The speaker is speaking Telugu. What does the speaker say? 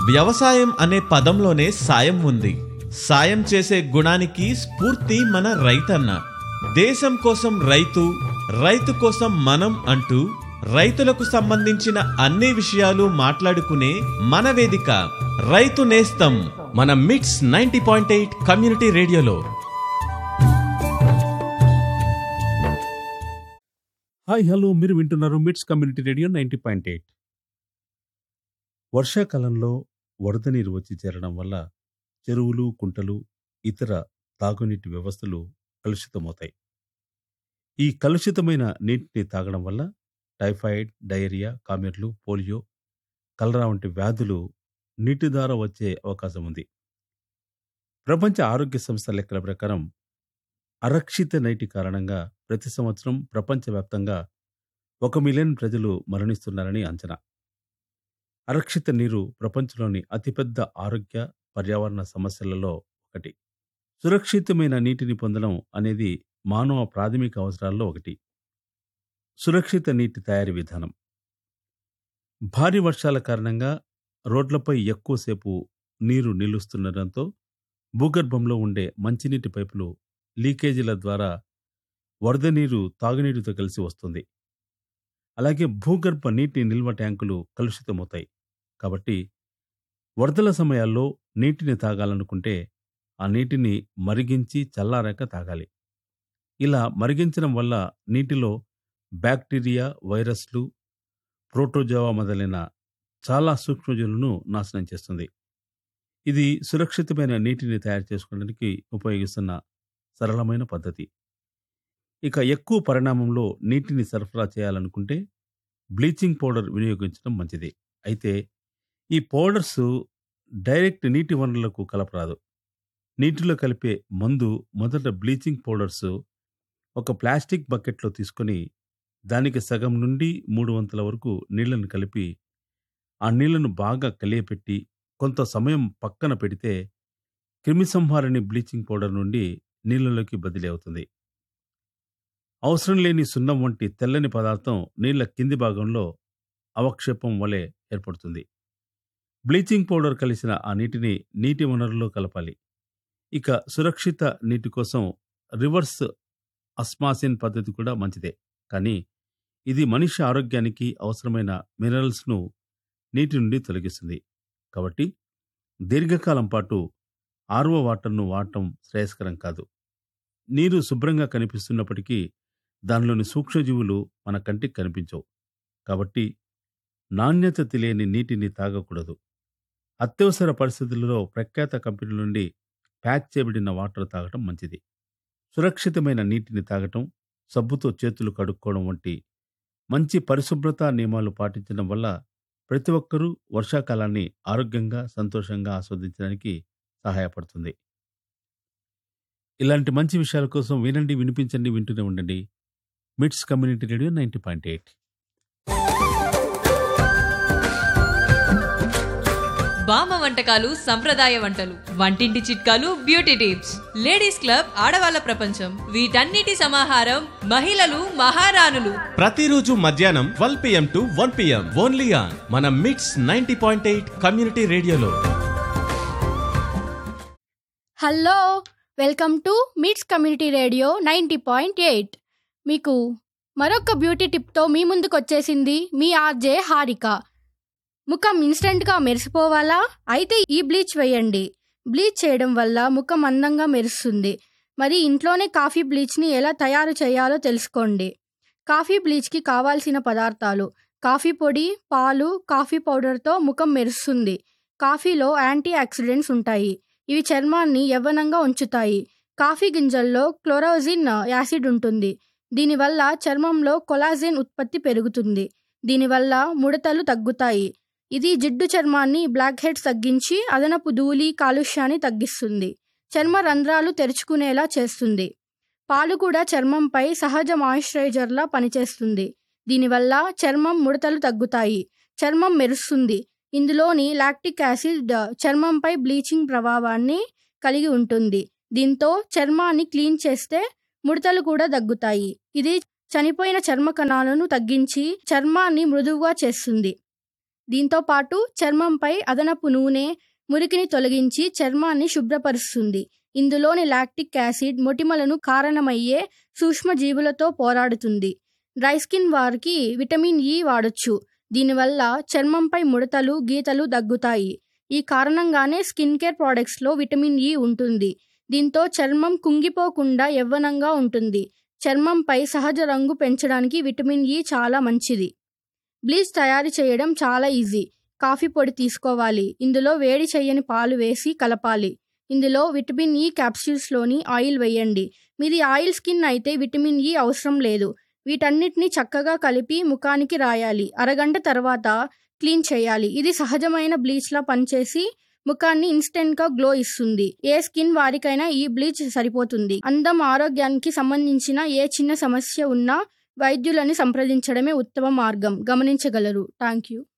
వ్యవసాయం అనే పదంలోనే సాయం ఉంది సాయం చేసే గుణానికి స్ఫూర్తి మన రైతన్న దేశం కోసం రైతు రైతు కోసం మనం అంటూ రైతులకు సంబంధించిన అన్ని విషయాలు మాట్లాడుకునే మన వేదిక రైతు నేస్తం మన MITS ninety point eight community రేడియోలో హాయ్ హలో మీరు వింటున్నారు MITS community radio ninety point eight వర్షాకాలంలో వరద నీరు వచ్చి చేరడం వల్ల చెరువులు కుంటలు ఇతర తాగునీటి వ్యవస్థలు కలుషితమవుతాయి ఈ కలుషితమైన నీటిని తాగడం వల్ల టైఫాయిడ్ డయేరియా కామెర్లు పోలియో కలరా వంటి వ్యాధులు నీటి ద్వారా వచ్చే అవకాశం ఉంది ప్రపంచ ఆరోగ్య సంస్థ లెక్కల ప్రకారం అరక్షిత నీటి కారణంగా ప్రతి సంవత్సరం ప్రపంచవ్యాప్తంగా ఒక మిలియన్ ప్రజలు మరణిస్తున్నారని అంచనా అరక్షిత నీరు ప్రపంచంలోని అతిపెద్ద ఆరోగ్య పర్యావరణ సమస్యలలో ఒకటి సురక్షితమైన నీటిని పొందడం అనేది మానవ ప్రాథమిక అవసరాల్లో ఒకటి సురక్షిత నీటి తయారీ విధానం భారీ వర్షాల కారణంగా రోడ్లపై ఎక్కువసేపు నీరు నిలుస్తుండటంతో భూగర్భంలో ఉండే మంచినీటి పైపులు లీకేజీల ద్వారా వరద నీరు తాగునీటితో కలిసి వస్తుంది అలాగే భూగర్భ నీటి నిల్వ ట్యాంకులు కలుషితమవుతాయి కాబట్టి వరదల సమయాల్లో నీటిని తాగాలనుకుంటే ఆ నీటిని మరిగించి చల్లారాక తాగాలి ఇలా మరిగించడం వల్ల నీటిలో బ్యాక్టీరియా వైరస్లు ప్రోటోజోవా మొదలైన చాలా సూక్ష్మజీవులను నాశనం చేస్తుంది ఇది సురక్షితమైన నీటిని తయారు చేసుకోవడానికి ఉపయోగిస్తున్న సరళమైన పద్ధతి ఇక ఎక్కువ పరిణామంలో నీటిని సరఫరా చేయాలనుకుంటే బ్లీచింగ్ పౌడర్ వినియోగించడం మంచిది అయితే ఈ పౌడర్స్ డైరెక్ట్ నీటి వనరులకు కలపరాదు నీటిలో కలిపే మందు మొదట బ్లీచింగ్ పౌడర్స్ ఒక ప్లాస్టిక్ బకెట్లో తీసుకొని దానికి సగం నుండి మూడు వంతుల వరకు నీళ్లను కలిపి ఆ నీళ్లను బాగా కలియపెట్టి కొంత సమయం పక్కన పెడితే క్రిమిసంహారిణి బ్లీచింగ్ పౌడర్ నుండి నీళ్ళలోకి బదిలీ అవుతుంది అవసరం లేని సున్నం వంటి తెల్లని పదార్థం నీళ్ల కింది భాగంలో అవక్షేపం వలె ఏర్పడుతుంది బ్లీచింగ్ పౌడర్ కలిసిన ఆ నీటిని నీటి వనరులో కలపాలి ఇక సురక్షిత నీటి కోసం రివర్స్ అస్మాసిన్ పద్ధతి కూడా మంచిదే కానీ ఇది మనిషి ఆరోగ్యానికి అవసరమైన మినరల్స్ను నీటి నుండి తొలగిస్తుంది కాబట్టి దీర్ఘకాలం పాటు ఆర్వో వాటర్ను వాడటం శ్రేయస్కరం కాదు నీరు శుభ్రంగా కనిపిస్తున్నప్పటికీ దానిలోని సూక్ష్మజీవులు మన కంటికి కనిపించవు కాబట్టి నాణ్యత తెలియని నీటిని తాగకూడదు అత్యవసర పరిస్థితులలో ప్రఖ్యాత కంపెనీల నుండి ప్యాక్ చేయబడిన వాటర్ తాగటం మంచిది సురక్షితమైన నీటిని తాగటం సబ్బుతో చేతులు కడుక్కోవడం వంటి మంచి పరిశుభ్రత నియమాలు పాటించడం వల్ల ప్రతి ఒక్కరూ వర్షాకాలాన్ని ఆరోగ్యంగా సంతోషంగా ఆస్వాదించడానికి సహాయపడుతుంది ఇలాంటి మంచి విషయాల కోసం వినండి వినిపించండి వింటూనే ఉండండి MITS community radio ninety point eight బామ్మ వంటకాలు సంప్రదాయ వంటలు వంటింటి చిట్కాలు బ్యూటీ టిప్స్ లేడీస్ క్లబ్ ఆడవాళ్ళ ప్రపంచం వీటన్నిటి సమాహారం మహిళలు మహారాణులు ప్రతిరోజు మధ్యాహ్నం twelve PM to one PM only on మన MITS ninety point eight community రేడియోలో hello welcome to MITS community radio ninety point eight మీకు మరొక బ్యూటీ టిప్తో మీ ముందుకు వచ్చేసింది మీ ఆర్జే హారిక ముఖం ఇన్స్టెంట్గా మెరిసిపోవాలా అయితే ఈ బ్లీచ్ వేయండి బ్లీచ్ చేయడం వల్ల ముఖం అందంగా మెరుస్తుంది మరి ఇంట్లోనే కాఫీ బ్లీచ్ని ఎలా తయారు చేయాలో తెలుసుకోండి కాఫీ బ్లీచ్కి కావాల్సిన పదార్థాలు కాఫీ పొడి పాలు కాఫీ పౌడర్తో ముఖం మెరుస్తుంది కాఫీలో యాంటీ ఆక్సిడెంట్స్ ఉంటాయి ఇవి చర్మాన్ని యవ్వనంగా ఉంచుతాయి కాఫీ గింజల్లో క్లోరోజిన్ యాసిడ్ ఉంటుంది దీనివల్ల చర్మంలో కొలాజిన్ ఉత్పత్తి పెరుగుతుంది దీనివల్ల ముడతలు తగ్గుతాయి ఇది జిడ్డు చర్మాన్ని బ్లాక్ హెడ్స్ తగ్గించి అదనపు ధూళి కాలుష్యాన్ని తగ్గిస్తుంది చర్మ రంధ్రాలు తెరుచుకునేలా చేస్తుంది పాలు కూడా చర్మంపై సహజ మాయిశ్చరైజర్లా పనిచేస్తుంది దీనివల్ల చర్మం ముడతలు తగ్గుతాయి చర్మం మెరుస్తుంది ఇందులోని లాక్టిక్ యాసిడ్ చర్మంపై బ్లీచింగ్ ప్రభావాన్ని కలిగి ఉంటుంది దీంతో చర్మాన్ని క్లీన్ చేస్తే ముడతలు కూడా తగ్గుతాయి ఇది చనిపోయిన చర్మ కణాలను తగ్గించి చర్మాన్ని మృదువుగా చేస్తుంది దీంతో పాటు చర్మంపై అదనపు నూనె మురికిని తొలగించి చర్మాన్ని శుభ్రపరుస్తుంది ఇందులోని లాక్టిక్ యాసిడ్ మొటిమలను కారణమయ్యే సూక్ష్మజీవులతో పోరాడుతుంది డ్రై స్కిన్ వారికి విటమిన్ ఇ వాడొచ్చు దీనివల్ల చర్మంపై ముడతలు గీతలు దగ్గుతాయి ఈ కారణంగానే స్కిన్ కేర్ ప్రోడక్ట్స్లో విటమిన్ ఇ ఉంటుంది దీంతో చర్మం కుంగిపోకుండా యవ్వనంగా ఉంటుంది చర్మంపై సహజ రంగు పెంచడానికి విటమిన్ ఇ చాలా మంచిది బ్లీచ్ తయారు చేయడం చాలా ఈజీ కాఫీ పొడి తీసుకోవాలి ఇందులో వేడి చేయని పాలు వేసి కలపాలి ఇందులో విటమిన్ ఇ క్యాప్సూల్స్లోని ఆయిల్ వేయండి మీది ఆయిల్ స్కిన్ అయితే విటమిన్ ఇ అవసరం లేదు వీటన్నిటిని చక్కగా కలిపి ముఖానికి రాయాలి అరగంట తర్వాత క్లీన్ చేయాలి ఇది సహజమైన బ్లీచ్లా పనిచేసి ముఖాన్ని ఇన్స్టెంట్గా గ్లో ఇస్తుంది ఏ స్కిన్ వారికైనా ఈ బ్లీచ్ సరిపోతుంది అందం ఆరోగ్యానికి సంబంధించిన ఏ చిన్న సమస్య ఉన్నా వైద్యులని సంప్రదించడమే ఉత్తమ మార్గం గమనించగలరు థ్యాంక్ యూ